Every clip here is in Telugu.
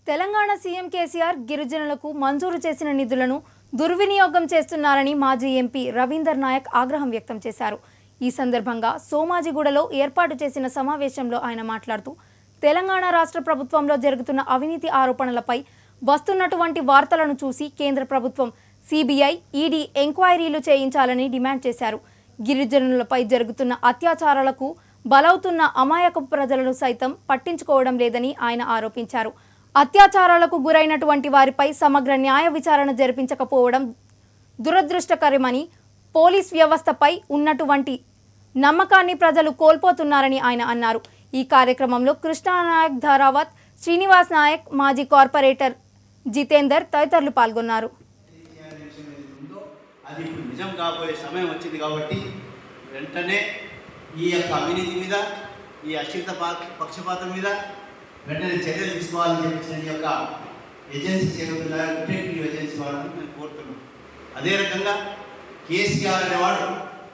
తెలంగాణ సీఎం కేసీఆర్ గిరిజనులకు మంజూరు చేసిన నిధులను దుర్వినియోగం చేస్తున్నారని మాజీ ఎంపీ రవీందర్ నాయక్ ఆగ్రహం వ్యక్తం చేశారు ఈ సందర్భంగా సోమాజిగూడలో ఏర్పాటు చేసిన సమావేశంలో ఆయన మాట్లాడుతూ తెలంగాణ రాష్ట్ర ప్రభుత్వంలో జరుగుతున్న అవినీతి ఆరోపణలపై వస్తున్నటువంటి వార్తలను చూసి కేంద్ర ప్రభుత్వం సిబిఐ ఈడీ ఎంక్వైరీలు చేయించాలని డిమాండ్ చేశారు గిరిజనులపై జరుగుతున్న అత్యాచారాలకు బలవుతున్న అమాయక ప్రజలను సైతం పట్టించుకోవడం లేదని ఆయన ఆరోపించారు అత్యాచారాలకు గురైనటువంటి వారిపై సమగ్ర న్యాయ విచారణ జరిపించకపోవడం దురదృష్టకరమని పోలీస్ వ్యవస్థపై ఉన్నటువంటి నమ్మకాన్ని ప్రజలు కోల్పోతున్నారని ఆయన అన్నారు ఈ కార్యక్రమంలో కృష్ణానాయక్ ధారావత్ శ్రీనివాస్ నాయక్ మాజీ కార్పొరేటర్ జితేందర్ తదితరులు పాల్గొన్నారు చేయాలనే విషయం ఏదైతే ఉందో అది ఇప్పుడు నిజం కాబోయే సమయం వచ్చింది కాబట్టి వెంటనే ఈ యొక్క అవినీతి మీద ఈ అశ్రిత పక్షపాతం మీద వెంటనే చర్యలు తీసుకోవాలని చెప్పేసి ఈ యొక్క ఏజెన్సీ చేరుతున్నారు డిటెక్టివ్ ఏజెన్సీ వాళ్ళని నేను కోరుతున్నాను అదే రకంగా కేసీఆర్ అనేవాడు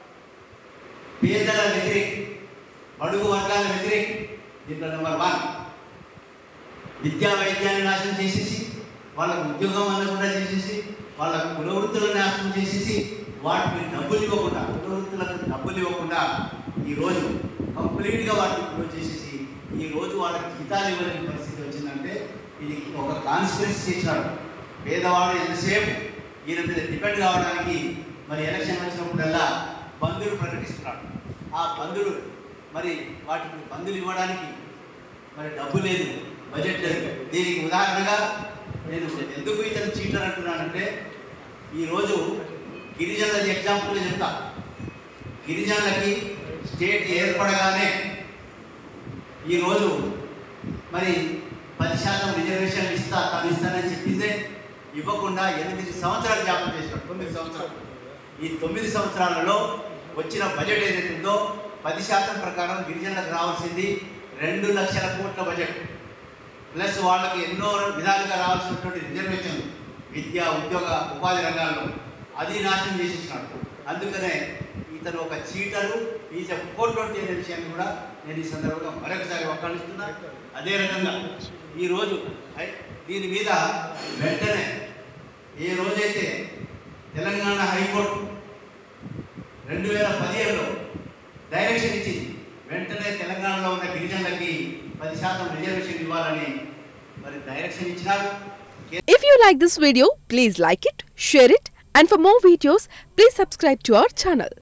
పేదల వ్యతిరేక్ బడుగు వర్గాల వ్యతిరేక్ దీంట్లో నెంబర్ వన్ విద్యా వైద్యాన్ని నాశనం చేసేసి వాళ్ళకు ఉద్యోగం అందకుండా చేసేసి వాళ్ళ కుల వృత్తులను నాశనం చేసేసి వాటికి డబ్బులు ఇవ్వకుండా కుల వృత్తులకు డబ్బులు ఇవ్వకుండా ఈరోజు కంప్లీట్గా వాటిని క్లోజ్ చేసేసి ఈ రోజు వాళ్ళకి జీతాలు ఇవ్వలేని పరిస్థితి వచ్చిందంటే ఇది ఒక కాన్స్పిరసీ చేసినాడు పేదవాడు ఎంతసేపు ఈయన మీద డిపెండ్ కావడానికి మరి ఎలక్షన్ వచ్చినప్పుడల్లా బంధువులు ప్రకటిస్తున్నాడు ఆ బంధువులు మరి వాటికి బంధువులు ఇవ్వడానికి మరి డబ్బు లేదు బడ్జెట్ లేదు దీనికి ఉదాహరణగా నేను ఎందుకు ఇతను చీటర్ అంటున్నానంటే ఈరోజు గిరిజనులది ఎగ్జాంపుల్గా చెప్తా గిరిజనులకి స్టేట్ ఏర్పడగానే ఈరోజు మరి పది శాతం రిజర్వేషన్లు ఇస్తా తను ఇస్తానని చెప్పిందే ఇవ్వకుండా ఎనిమిది సంవత్సరాలు జ్ఞాపకం చేసినాడు తొమ్మిది సంవత్సరాలు ఈ తొమ్మిది సంవత్సరాలలో వచ్చిన బడ్జెట్ ఏదైతే ఉందో పది శాతం ప్రకారం గిరిజనులకు రావాల్సింది రెండు లక్షల కోట్ల బడ్జెట్ ప్లస్ వాళ్ళకి ఎన్నో విధాలుగా రావాల్సినటువంటి రిజర్వేషన్ విద్య ఉద్యోగ ఉపాధి రంగాల్లో అది నాశనం చేసేసినాడు అందుకనే ఇతను ఒక చీటరు ఈజ్ ఫోర్ ట్వంటీ అనే విషయాన్ని కూడా నేను ఈ సందర్భంగా మరొకసారి వక్కాణిస్తున్నా అదే రకంగా ఈరోజు హై- దీని మీద వెంటనే ఏ రోజైతే తెలంగాణ హైకోర్టు రెండు వేల పదిహేడులో డైరెక్షన్ ఇచ్చింది వెంటనే తెలంగాణలో ఉన్న గిరిజనులకి పది శాతం రిజర్వేషన్ ఇవ్వాలని మరి డైరెక్షన్ ఇచ్చినారు If you like this video, please like it, share it, and for more videos, please subscribe to our channel.